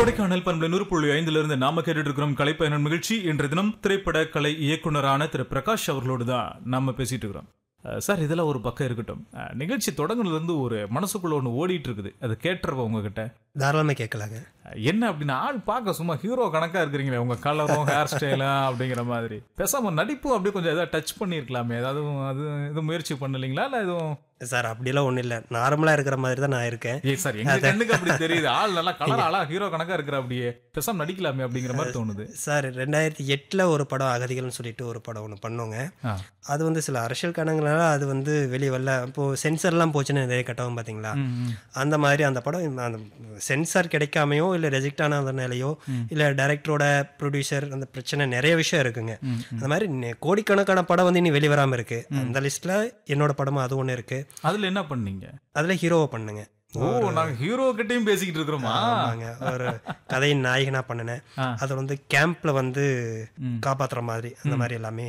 கொடைக்கானல் பண்பலை நூறு புள்ளி ஐந்துல இருந்து நாம கேட்டுட்டு இருக்கிறோம் கலைப்பயணம் நிகழ்ச்சி இன்று தினம் திரைப்பட கலை இயக்குனரான திரு பிரகாஷ் அவர்களோடு தான் நாம பேசிட்டு இருக்கிறோம் அஹ் சார் இதெல்லாம் ஒரு பக்கம் இருக்கட்டும் அஹ் நிகழ்ச்சி தொடங்குனதுல இருந்து ஒரு மனசுக்குள்ள ஒன்று ஓடிட்டு இருக்குது அது கேட்டுறவ உங்ககிட்ட தாராளமாக கேட்கலாங்க அஹ் என்ன அப்படின்னா ஆள் பார்க்க சும்மா ஹீரோ கணக்கா இருக்கிறீங்களே உங்க கலரும் ஹேர் ஸ்டைலும் அப்படிங்கிற மாதிரி பேசாம நடிப்பும் அப்படியே கொஞ்சம் ஏதாவது டச் பண்ணியிருக்கலாமே ஏதாவது அது இது முயற்சி பண்ணலீங்களா இல்ல எதுவும் சார் அப்படிலாம் ஒன்றும் இல்லை நார்மலாக இருக்கிற மாதிரி தான் நான் இருக்கேன் ஏய் சார் எங்க கண்ணுக்கு அப்படி தெரியுது ஆள் நல்லா கலர் ஆளா ஹீரோ கணக்கா இருக்கிற அப்படியே பேசாம நடிக்கலாமே அப்படிங்கிற மாதிரி தோணுது சார் ரெண்டாயிரத்தி எட்டில் ஒரு படம் அகதிகள்னு சொல்லிட்டு ஒரு படம் ஒன்று பண்ணோங்க ஆ. அது வந்து சில அரசியல் காரணங்களால அது வந்து வெளியே வரல இப்போது சென்சர்லாம் போச்சுன்னு நிறைய கட்டவும் பார்த்தீங்களா ம், ம். அந்த மாதிரி அந்த படம் அந்த சென்சார் கிடைக்காமையோ இல்லை ரெஜெக்ட் ஆனதுனாலையோ இல்லை டைரக்டரோட ப்ரொடியூசர் அந்த பிரச்சனை நிறைய விஷயம் இருக்குங்க அந்த மாதிரி நெ- கோடிக்கணக்கான படம் வந்து இனி வெளிவராமல் இருக்கு அந்த லிஸ்ட்டில் என்னோட படமும் அது ஒன்று இருக்கு அதுல என்ன பண்ணீங்க அதில் ஹீரோவை பண்ணுங்க ஓ நாங்க ஹீரோ கிட்டயும் பேசிக்கிட்டு இருக்கிறோமா ஆமாங்க ஒரு கதையின் நாயகனா பண்ணினேன் ஆ. அதில் வந்து கேம்ப்ல வந்து காப்பாத்துற மாதிரி அந்த மாதிரி எல்லாமே